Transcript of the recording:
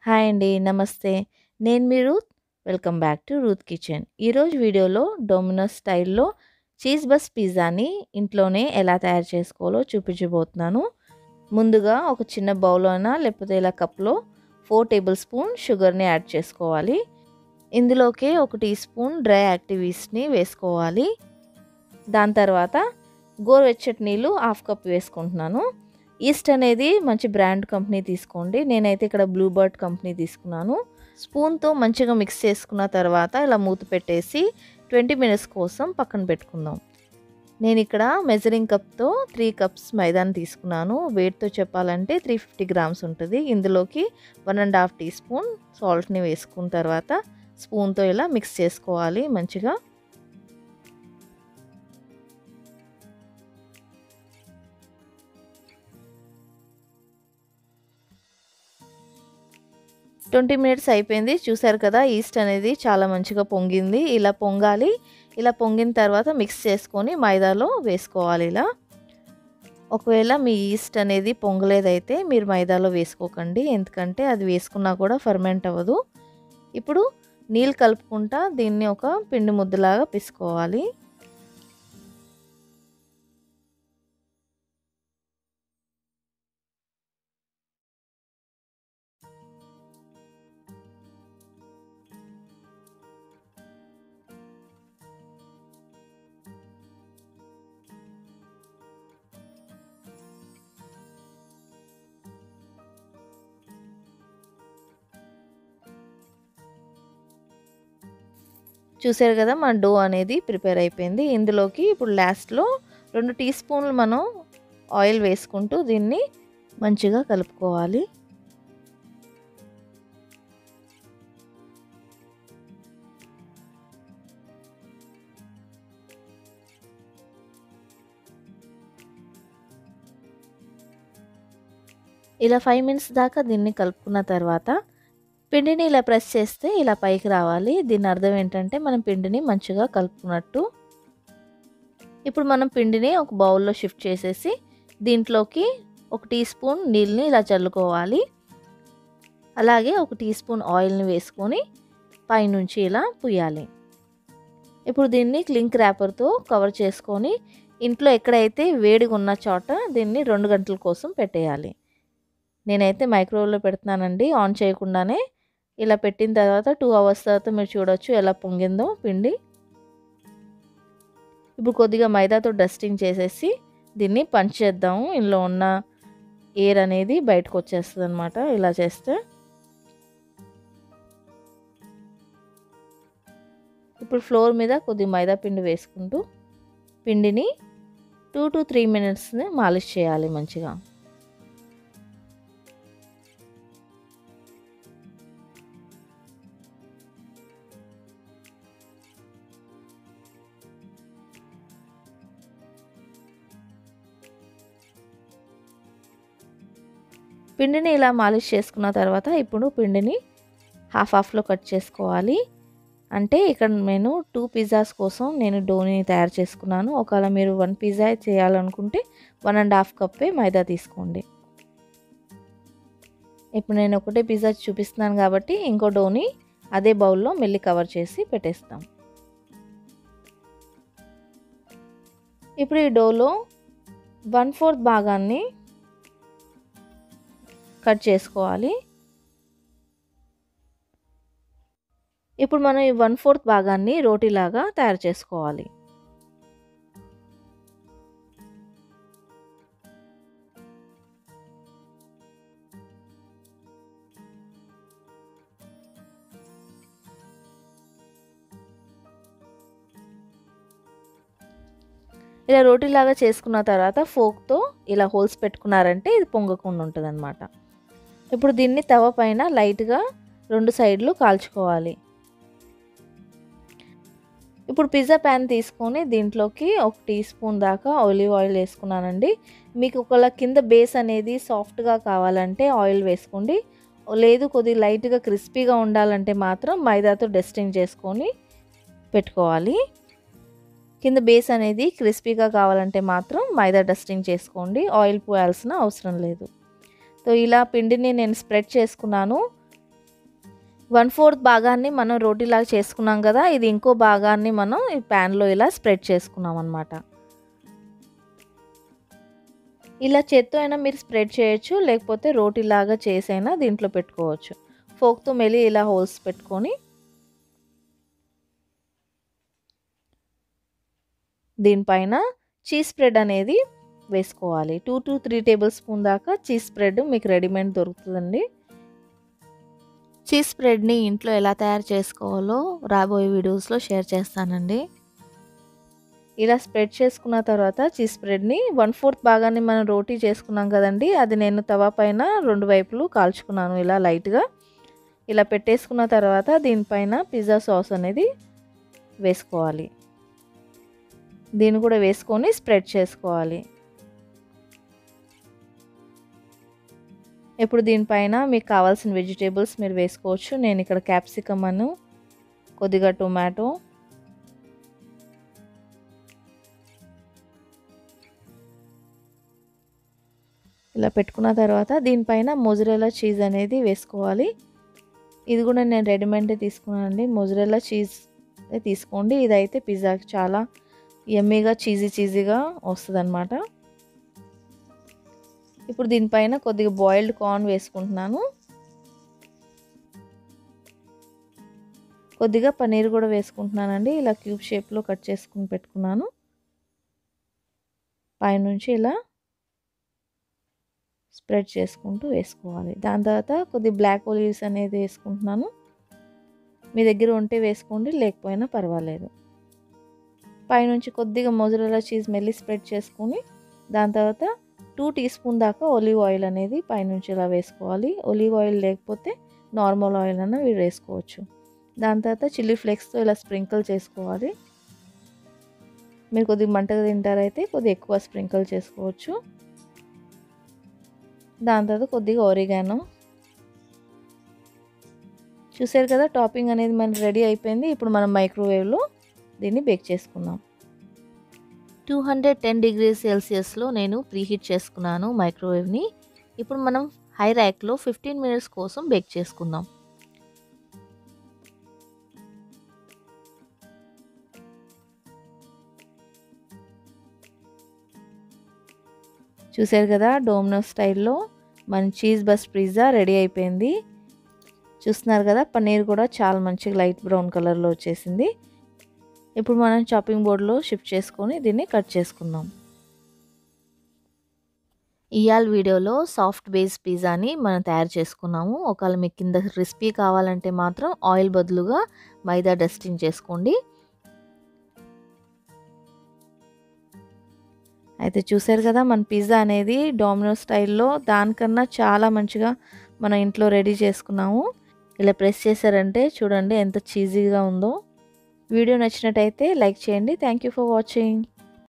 Hi అండి. నమస్తే. నేను మీ Ruth. Welcome back to Ruth kitchen. ఈరోజు వీడియోలో డొమినోస్ స్టైల్‌లో చీజ్ బస్ పిజ్జాని ఇంట్లోనే ఎలా తయారు చేసుకోవాలో చూపించబోతున్నాను. ముందుగా ఒక చిన్న బౌల్‌లోన లేకపోతే ఇలా కప్‌లో 4 టేబుల్ స్పూన్ షుగర్‌ని యాడ్ చేసుకోవాలి. ఇందులోకి ఒక టీ స్పూన్ డ్రై యాక్టివ్ ఈస్ట్‌ని వేసుకోవాలి. దాని తర్వాత గోరువెచ్చటి నీళ్ళు హాఫ్ కప్ వేసుకుంటున్నాను. ఈస్ట్ అనేది మంచి బ్రాండ్ కంపెనీ తీసుకోండి. నేనైతే ఇక్కడ బ్లూ బర్డ్ కంపెనీ తీసుకున్నాను. స్పూన్‌తో మంచిగా మిక్స్ చేసుకున్న తర్వాత ఇలా మూత పెట్టేసి 20 మినిట్స్ కోసం పక్కన పెట్టుకుందాం. నేను ఇక్కడ మెజరింగ్ కప్‌తో 3 కప్స్ మైదాని తీసుకున్నాను. వెయిట్‌తో చెప్పాలంటే 350 గ్రామ్స్ ఉంటది. ఇందులోకి 1 ½ టీ స్పూన్ సాల్ట్‌ని వేసుకున్న తర్వాత స్పూన్‌తో ఇలా మిక్స్ చేసుకోవాలి మంచిగా. ట్వంటీ మినిట్స్ అయిపోయింది. చూసారు కదా ఈస్ట్ అనేది చాలా మంచిగా పొంగింది. ఇలా పొంగాలి. ఇలా పొంగిన తర్వాత మిక్స్ చేసుకొని మైదాలో వేసుకోవాలి ఇలా. ఒకవేళ మీ ఈస్ట్ అనేది పొంగలేదైతే మీరు మైదాలో వేసుకోకండి. ఎందుకంటే అది వేసుకున్నా కూడా ఫర్మెంట్ అవ్వదు. ఇప్పుడు నీళ్ళు కలుపుకుంటా దీన్ని ఒక పిండి ముద్దలాగా పిసుకోవాలి. చూసారు కదా మన డో అనేది ప్రిపేర్ అయిపోయింది. ఇందులోకి ఇప్పుడు లాస్ట్‌లో 2 టీ స్పూన్లు మనం ఆయిల్ వేసుకుంటూ దీన్ని మంచిగా కలుపుకోవాలి. ఇలా 5 మినిట్స్ దాకా దీన్ని కలుపుకున్న తర్వాత పిండిని ఇలా ప్రెస్ చేస్తే ఇలా పైకి రావాలి. దీని అర్థం ఏంటంటే మనం పిండిని మంచిగా కలుపుకున్నట్టు. ఇప్పుడు మనం పిండిని ఒక బౌల్‌లో షిఫ్ట్ చేసేసి దీంట్లోకి ఒక టీ స్పూన్ నీళ్ళని ఇలా చల్లుకోవాలి. అలాగే ఒక టీ స్పూన్ ఆయిల్‌ని వేసుకొని పైనుంచి ఇలా పుయ్యాలి. ఇప్పుడు దీన్ని క్లింక్ ర్యాపర్‌తో కవర్ చేసుకొని ఇంట్లో ఎక్కడైతే వేడిగా ఉన్న చోట దీన్ని 2 గంటల కోసం పెట్టేయాలి. నేనైతే మైక్రోవేవ్‌లో పెడుతున్నానండి ఆన్ చేయకుండానే. ఇలా పెట్టిన తర్వాత 2 అవర్స్ తర్వాత మీరు చూడొచ్చు ఎలా పొంగిందో పిండి. ఇప్పుడు కొద్దిగా మైదాతో డస్టింగ్ చేసేసి దీన్ని పంచ్ చేద్దాము. ఇందులో ఉన్న ఎయిర్ అనేది బయటకు వచ్చేస్తదనమాట ఇలా చేస్తే. ఇప్పుడు ఫ్లోర్ మీద కొద్దిగా మైదా పిండి వేసుకుంటూ పిండిని 2-3 మినిట్స్‌ని మాలిష్ చేయాలి మంచిగా. పిండిని ఇలా మాలిష్ చేసుకున్న తర్వాత ఇప్పుడు పిండిని హాఫ్ హాఫ్‌లో కట్ చేసుకోవాలి. అంటే ఇక్కడ నేను 2 పిజ్జాస్ కోసం నేను డోని తయారు చేసుకున్నాను. ఒకవేళ మీరు 1 పిజ్జా చేయాలనుకుంటే 1 ½ కప్పే మైదా తీసుకోండి. ఇప్పుడు నేను ఒకటే పిజ్జా చూపిస్తున్నాను కాబట్టి ఇంకో డోని అదే బౌల్‌లో మెల్లి కవర్ చేసి పెట్టేస్తాం. ఇప్పుడు ఈ డోలో 1/4 భాగాన్ని కట్ చేసుకోవాలి. ఇప్పుడు మనం ఈ 1/4 భాగాన్ని రోటీలాగా తయారు చేసుకోవాలి. ఇలా రోటీలాగా చేసుకున్న తర్వాత ఫోర్క్‌తో ఇలా హోల్స్ పెట్టుకున్నారంటే ఇది పొంగకుండా ఉంటదనమాట. ఇప్పుడు దీన్ని తవ పైన లైట్‌గా 2 సైడ్‌లు కాల్చుకోవాలి. ఇప్పుడు పిజ్జా ప్యాన్ తీసుకొని దీంట్లోకి ఒక టీ స్పూన్ దాకా ఒలివ్ ఆయిల్ వేసుకున్నానండి. మీకు ఒకవేళ కింద బేస్ అనేది సాఫ్ట్‌గా కావాలంటే ఆయిల్ వేసుకోండి. లేదు కొద్దిగా లైట్‌గా క్రిస్పీగా ఉండాలంటే మాత్రం మైదాతో డస్టింగ్ చేసుకొని పెట్టుకోవాలి. కింద బేస్ అనేది క్రిస్పీగా కావాలంటే మాత్రం మైదా డస్టింగ్ చేసుకోండి. ఆయిల్ పోయాల్సిన అవసరం లేదు. సో ఇలా పిండిని నేను స్ప్రెడ్ చేసుకున్నాను. వన్ ఫోర్త్ భాగాన్ని మనం రోటీలాగా చేసుకున్నాం కదా ఇది ఇంకో భాగాన్ని మనం ఈ ప్యాన్లో ఇలా స్ప్రెడ్ చేసుకున్నాం అనమాట ఇలా చేత్తో అయినా మీరు స్ప్రెడ్ చేయొచ్చు లేకపోతే రోటీలాగా చేసైనా దీంట్లో పెట్టుకోవచ్చు ఫోక్తో మెలి ఇలా హోల్స్ పెట్టుకొని దీనిపైన చీజ్ స్ప్రెడ్ అనేది వేసుకోవాలి two to three tablespoon దాకా చీజ్ స్ప్రెడ్ మీకు రెడీమేడ్ దొరుకుతుందండి చీజ్ స్ప్రెడ్ని ఇంట్లో ఎలా తయారు చేసుకోవాలో రాబోయే వీడియోస్లో షేర్ చేస్తానండి ఇలా స్ప్రెడ్ చేసుకున్న తర్వాత చీజ్ స్ప్రెడ్ని వన్ ఫోర్త్ భాగాన్ని మనం రోటీ చేసుకున్నాం కదండి అది నేను తవా పైన రెండు వైపులు కాల్చుకున్నాను ఇలా లైట్గా ఇలా పెట్టేసుకున్న తర్వాత దీనిపైన పిజ్జా సాస్ అనేది వేసుకోవాలి దీన్ని కూడా వేసుకొని స్ప్రెడ్ చేసుకోవాలి ఇప్పుడు దీనిపైన మీకు కావాల్సిన వెజిటేబుల్స్ మీరు వేసుకోవచ్చు నేను ఇక్కడ క్యాప్సికమ్ అను కొద్దిగా టొమాటో ఇలా పెట్టుకున్న తర్వాత దీనిపైన మొజరెలా చీజ్ అనేది వేసుకోవాలి ఇది కూడా నేను రెడీమేడ్ తీసుకున్నానండి మొజరెలా చీజ్ తీసుకోండి ఇదైతే పిజ్జాకి చాలా ఎమ్మీగా చీజీ చీజీగా వస్తుంది అనమాట ఇప్పుడు దీనిపైన కొద్దిగా బాయిల్డ్ కార్న్ వేసుకుంటున్నాను కొద్దిగా పన్నీర్ కూడా వేసుకుంటున్నానండి ఇలా క్యూబ్ షేప్లో కట్ చేసుకుని పెట్టుకున్నాను పైనుంచి ఇలా స్ప్రెడ్ చేసుకుంటూ వేసుకోవాలి దాని తర్వాత కొద్ది బ్లాక్ ఒలివ్స్ అనేది వేసుకుంటున్నాను మీ దగ్గర ఉంటే వేసుకోండి లేకపోయినా పర్వాలేదు పైనుంచి కొద్దిగా మొజరెలా చీజ్ మెల్లి స్ప్రెడ్ చేసుకొని దాని తర్వాత టూ టీ స్పూన్ దాకా ఒలివ్ ఆయిల్ అనేది పైనుంచి ఇలా వేసుకోవాలి ఒలివ్ ఆయిల్ లేకపోతే నార్మల్ ఆయిల్ అన్న మీరు వేసుకోవచ్చు దాని తర్వాత చిల్లీ ఫ్లేక్స్తో ఇలా స్ప్రింకిల్ చేసుకోవాలి మీరు కొద్దిగా మంటగా తింటారైతే కొద్దిగా ఎక్కువ స్ప్రింకిల్ చేసుకోవచ్చు దాని తర్వాత కొద్దిగా ఒరిగానో చూసారు కదా టాపింగ్ అనేది మనకి రెడీ అయిపోయింది ఇప్పుడు మనం మైక్రోవేవ్లో దీన్ని బేక్ చేసుకుందాం టూ హండ్రెడ్ టెన్ డిగ్రీ సెల్సియస్లో నేను ప్రీహీట్ చేసుకున్నాను మైక్రోవేవ్ని ఇప్పుడు మనం హై ర్యాక్లో ఫిఫ్టీన్ మినిట్స్ కోసం బేక్ చేసుకుందాం చూసారు కదా డోమినో స్టైల్లో మన చీజ్ బస్ పిజ్జా రెడీ అయిపోయింది చూస్తున్నారు కదా పన్నీర్ కూడా చాలా మంచిగా లైట్ బ్రౌన్ కలర్లో వచ్చేసింది ఇప్పుడు మనం చాపింగ్ బోర్డ్లో షిఫ్ట్ చేసుకొని దీన్ని కట్ చేసుకుందాం ఇవాళ వీడియోలో సాఫ్ట్ బేస్ పిజ్జాని మనం తయారు చేసుకున్నాము ఒకవేళ మీకు కింద క్రిస్పీ కావాలంటే మాత్రం ఆయిల్ బదులుగా మైదా డస్టింగ్ చేసుకోండి అయితే చూసారు కదా మన పిజ్జా అనేది డోమినో స్టైల్లో దానికన్నా చాలా మంచిగా మన ఇంట్లో రెడీ చేసుకున్నాము ఇలా ప్రెస్ చేశారంటే చూడండి ఎంత చీజీగా ఉందో వీడియో నచ్చినట్టయితే లైక్ చేయండి థ్యాంక్ యూ ఫర్ వాచింగ్